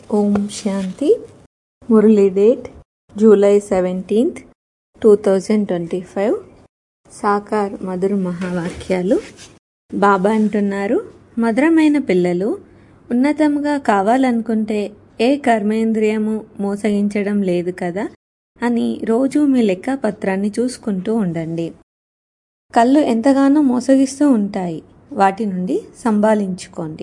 ఓం శాంతి Murli date July seventeenth two thousand twenty five సాకార్ మధుర మహావాక్యాలు బాబా అంటున్నారు మధురమైన పిల్లలు ఉన్నతంగా కావాలనుకుంటే ఏ కర్మేంద్రియము మోసగించడం లేదు కదా అని రోజు మీ లెక్క పత్రాన్ని చూసుకుంటూ ఉండండి కళ్ళు ఎంతగానో మోసగిస్తూ ఉంటాయి వాటి నుండి సంభాలించుకోండి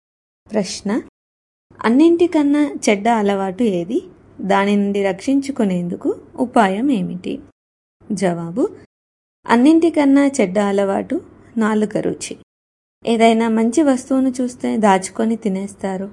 ప్రశ్న అన్నింటికన్నా చెడ్డ అలవాటు ఏది దాని నుండి రక్షించుకునేందుకు ఉపాయం ఏమిటి జవాబు అన్నింటికన్నా చెడ్డ అలవాటు నాలుక రుచి ఏదైనా మంచి వస్తువును చూస్తే దాచుకొని తినేస్తారు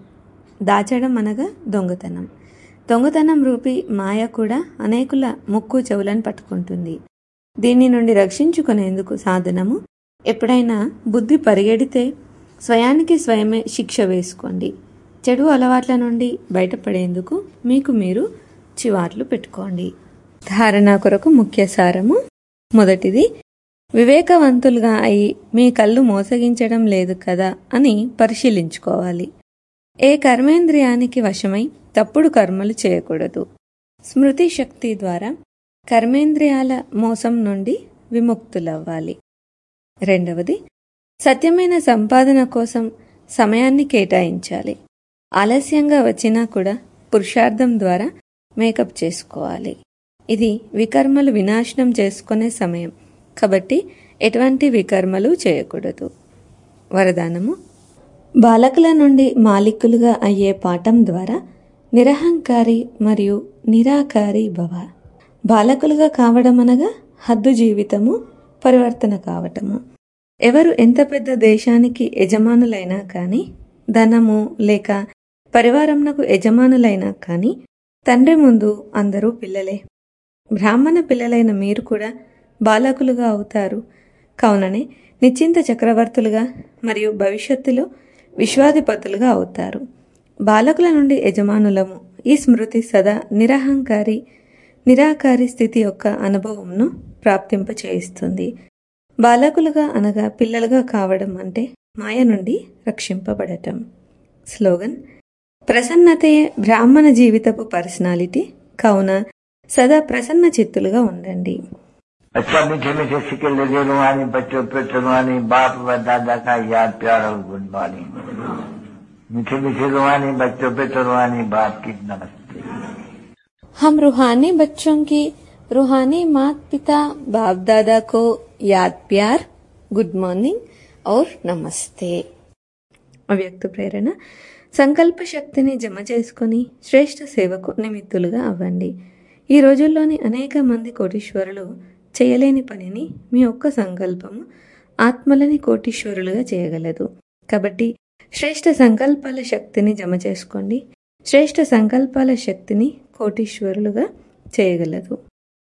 దాచడం అనగా దొంగతనం దొంగతనం రూపి మాయ కూడా అనేకుల ముక్కు చెవులను పట్టుకుంటుంది దీని నుండి రక్షించుకునేందుకు సాధనము ఎప్పుడైనా బుద్ధి పరిగెడితే స్వయానికి స్వయమే శిక్ష వేసుకోండి చెడు అలవాట్ల నుండి బయటపడేందుకు మీకు మీరు చివాట్లు పెట్టుకోండి ధారణ కొరకు ముఖ్య సారము మొదటిది వివేకవంతులుగా అయి మీ కళ్ళు మోసగించడం లేదు కదా అని పరిశీలించుకోవాలి ఏ కర్మేంద్రియానికి వశమై తప్పుడు కర్మలు చేయకూడదు స్మృతి శక్తి ద్వారా కర్మేంద్రియాల మోసం నుండి విముక్తులవ్వాలి రెండవది సత్యమైన సంపాదన కోసం సమయాన్ని కేటాయించాలి ఆలస్యంగా వచ్చినా కూడా పురుషార్థం ద్వారా మేకప్ చేసుకోవాలి ఇది వికర్మలు వినాశనం చేసుకునే సమయం కాబట్టి ఎటువంటి వికర్మలు చేయకూడదు వరదానము బాలకుల నుండి మాలికులుగా అయ్యే పాఠం ద్వారా నిరహంకారి మరియు నిరాకారి భవ బాలకులుగా కావడం అనగా హద్దు జీవితము పరివర్తన కావటము ఎవరు ఎంత పెద్ద దేశానికి యజమానులైనా కానీ ధనము లేక పరివారంనకు యజమానులైనా కానీ తండ్రి ముందు అందరూ పిల్లలే బ్రాహ్మణ పిల్లలైన మీరు కూడా బాలకులుగా అవుతారు కావుననే నిశ్చింత చక్రవర్తులుగా మరియు భవిష్యత్తులో విశ్వాధిపతులుగా అవుతారు బాలకుల నుండి యజమానులము ఈ స్మృతి సదా నిరహంకారి నిరాకారి స్థితి యొక్క అనుభవంను ప్రాప్తింప చేయిస్తుంది బాలకులుగా అనగా పిల్లలుగా కావడం అంటే మాయ నుండి రక్షింపబడటం స్లోగన్ ప్రసన్నతయే బ్రాహ్మణ జీవితపు పర్సనాలిటీ కావున సదా ప్రసన్న చిత్తులుగా ఉండండి अच्छा मीठे मीठे सिक्के लगे रुहानी बच्चों पे रुहानी बाप व दादा का याद प्यार और गुड मॉर्निंग मीठे मीठे रुहानी बच्चों पे रुहानी बाप की नमस्ते हम रूहानी बच्चों की रूहानी माता पिता बाप दादा को याद प्यार गुड మార్నింగ్ और నమస్తే అవ్యక్త ప్రేరణ సంకల్ప శక్తిని జమ చేసుకొని శ్రేష్ఠ సేవకు నిమిత్తులుగా అవ్వండి ఈ రోజుల్లోని అనేక మంది కోటీశ్వరులు చేయలేని పనిని మీ ఒక్క సంకల్పము ఆత్మలని కోటీశ్వరులుగా చేయగలదు కాబట్టి శ్రేష్ఠ సంకల్పాల శక్తిని జమ చేసుకోండి శ్రేష్ఠ సంకల్పాల శక్తిని కోటీశ్వరులుగా చేయగలదు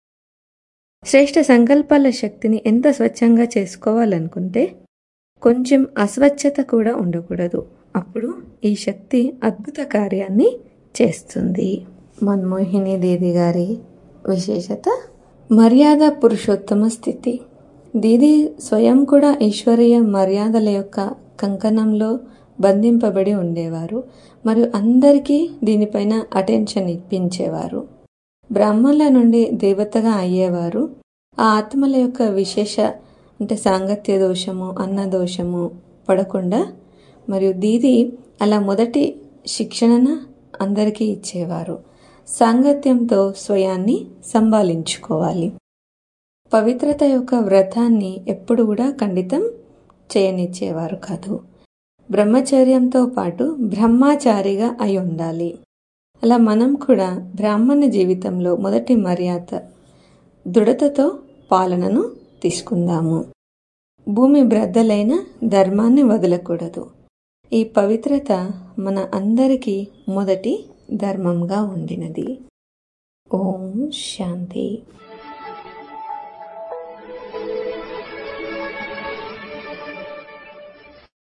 శ్రేష్ఠ సంకల్పాల శక్తిని ఎంత స్వచ్ఛంగా చేసుకోవాలనుకుంటే కొంచెం అస్వచ్ఛత కూడా ఉండకూడదు అప్పుడు ఈ శక్తి అద్భుత కార్యాన్ని చేస్తుంది మన్మోహిని దీది గారి విశేషత మర్యాద పురుషోత్తమ స్థితి దీది స్వయం కూడా ఈశ్వరీయ మర్యాదల యొక్క కంకణంలో బంధింపబడి ఉండేవారు మరియు అందరికీ దీనిపైన అటెన్షన్ ఇప్పించేవారు బ్రాహ్మణుల నుండి దేవతగా అయ్యేవారు ఆ ఆత్మల యొక్క విశేష అంటే సాంగత్య దోషము అన్న దోషము పడకుండా మరియు దీది అలా మొదటి శిక్షణన అందరికీ ఇచ్చేవారు సాంగత్యంతో స్వయాన్ని సంభాలించుకోవాలి పవిత్రత యొక్క వ్రతాన్ని ఎప్పుడు కూడా ఖండితం చేయనిచ్చేవారు కాదు బ్రహ్మచర్యంతో పాటు బ్రహ్మచారిగా అయి ఉండాలి అలా మనం కూడా బ్రాహ్మణ జీవితంలో మొదటి మర్యాద దృఢతతో పాలనను తీసుకుందాము భూమి బ్రద్దలైన ధర్మాన్ని వదలకూడదు ఈ పవిత్రత మన అందరికీ మొదటి ధర్మంగా ఉండినది ఓం శాంతి